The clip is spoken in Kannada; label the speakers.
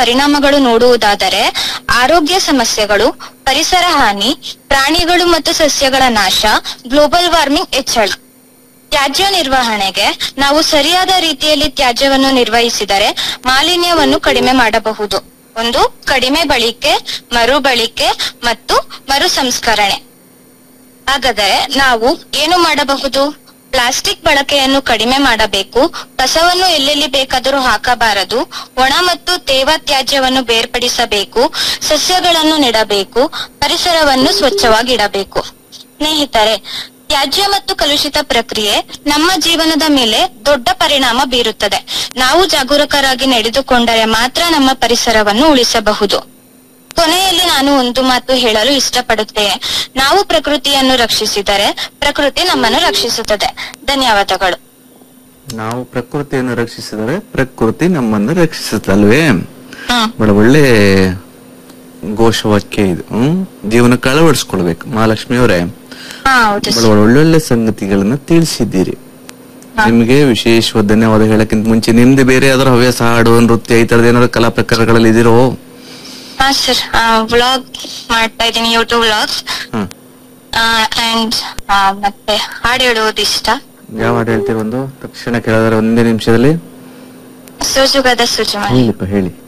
Speaker 1: ಪರಿಣಾಮಗಳು ನೋಡುವುದಾದರೆ ಆರೋಗ್ಯ ಸಮಸ್ಯೆಗಳು ಪರಿಸರ ಹಾನಿ ಪ್ರಾಣಿಗಳು ಮತ್ತು ಸಸ್ಯಗಳ ನಾಶ ಗ್ಲೋಬಲ್ ವಾರ್ಮಿಂಗ್ ಹೆಚ್ಚಳ ತ್ಯಾಜ್ಯ ನಿರ್ವಹಣೆಗೆ ನಾವು ಸರಿಯಾದ ರೀತಿಯಲ್ಲಿ ತ್ಯಾಜ್ಯವನ್ನು ನಿರ್ವಹಿಸಿದರೆ ಮಾಲಿನ್ಯವನ್ನು ಕಡಿಮೆ ಮಾಡಬಹುದು ಒಂದು ಕಡಿಮೆ ಬಳಕೆ ಮರುಬಳಿಕೆ ಮತ್ತು ಮರು ಸಂಸ್ಕರಣೆ ಹಾಗಾದರೆ ನಾವು ಏನು ಮಾಡಬಹುದು ಪ್ಲಾಸ್ಟಿಕ್ ಬಳಕೆಯನ್ನು ಕಡಿಮೆ ಮಾಡಬೇಕು ಕಸವನ್ನು ಎಲ್ಲೆಲ್ಲಿ ಬೇಕಾದರೂ ಹಾಕಬಾರದು ಒಣ ಮತ್ತು ತೇವ ತ್ಯಾಜ್ಯವನ್ನು ಬೇರ್ಪಡಿಸಬೇಕು ಸಸ್ಯಗಳನ್ನು ನೆಡಬೇಕು ಪರಿಸರವನ್ನು ಸ್ವಚ್ಛವಾಗಿಡಬೇಕು ಸ್ನೇಹಿತರೆ ತ್ಯಾಜ್ಯ ಮತ್ತು ಕಲುಷಿತ ಪ್ರಕ್ರಿಯೆ ನಮ್ಮ ಜೀವನದ ಮೇಲೆ ದೊಡ್ಡ ಪರಿಣಾಮ ಬೀರುತ್ತದೆ ನಾವು ಜಾಗರೂಕರಾಗಿ ನಡೆದುಕೊಂಡರೆ ಮಾತ್ರ ನಮ್ಮ ಪರಿಸರವನ್ನು ಉಳಿಸಬಹುದು ಕೊನೆಯಲ್ಲಿ ನಾನು ಒಂದು ಮಾತು ಹೇಳಲು ಇಷ್ಟಪಡುತ್ತೇನೆ ನಾವು ಪ್ರಕೃತಿಯನ್ನು ರಕ್ಷಿಸಿದರೆ ಪ್ರಕೃತಿ ನಮ್ಮನ್ನು ರಕ್ಷಿಸುತ್ತದೆ ಧನ್ಯವಾದಗಳು
Speaker 2: ನಾವು ಪ್ರಕೃತಿಯನ್ನು ರಕ್ಷಿಸಿದರೆ ಪ್ರಕೃತಿ ನಮ್ಮನ್ನು ರಕ್ಷಿಸುತ್ತಲ್ವೇ
Speaker 1: ಹ್ಮ್
Speaker 2: ಬಹಳ ಒಳ್ಳೆ ಘೋಷವಾಕ್ಯ ಇದು ಹ್ಮ್ ಜೀವನಕ್ಕೆ ಅಳವಡಿಸ್ಕೊಳ್ಬೇಕು ಮಹಾಲಕ್ಷ್ಮಿ ಅವರೇ
Speaker 1: ಹಾ ಹೌದು
Speaker 2: ಬಹಳ ಒಳ್ಳೊಳ್ಳೆ ಸಂಗತಿಗಳನ್ನ ತಿಳಿಸಿದ್ದೀರಿ ನಿಮಗೆ ವಿಶೇಷವಾದ ಧನ್ಯವಾದ ಹೇಳಕ್ಕಿಂತ ಮುಂಚೆ ನಿಮ್ದು ಬೇರೆ ಯಾವ್ದಾರು ಹವ್ಯಾಸ ಹಾಡು ನೃತ್ಯ ಈ ತರದ ಏನಾದ್ರು ಕಲಾ ಪ್ರಕಾರಗಳಲ್ಲಿ ಇದಿರೋ
Speaker 1: ಹಾ ಸರ್ ವ್ಲಾಗ್ ಮಾಡ್ತಾ ಇದ್ದೀನಿ ಯೂಟ್ಯೂಬ್ ವ್ಲಾಗ್ಸ್
Speaker 2: ಹ್ಮ್
Speaker 1: ಅಂಡ್ ಮತ್ತೆ ಹಾಡು ಹೇಳುವುದು ಇಷ್ಟ
Speaker 2: ಯಾವ ಹಾಡು ಹೇಳ್ತೀರಿ ಒಂದು ತಕ್ಷಣ ಕೇಳಿದ್ರೆ ಒಂದೇ ನಿಮಿಷದಲ್ಲಿ
Speaker 1: ಸೋಜುಗದ ಸುಜುಮನೆ
Speaker 2: ಹೇಳಿಪ್ಪ ಹೇಳಿ